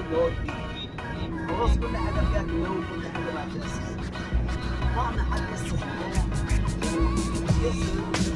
اللي هو الجديد خلاص كل حاجه فيها كده وكل حاجه بقى فيها سهل طعم حاجه لسه شغاله لسه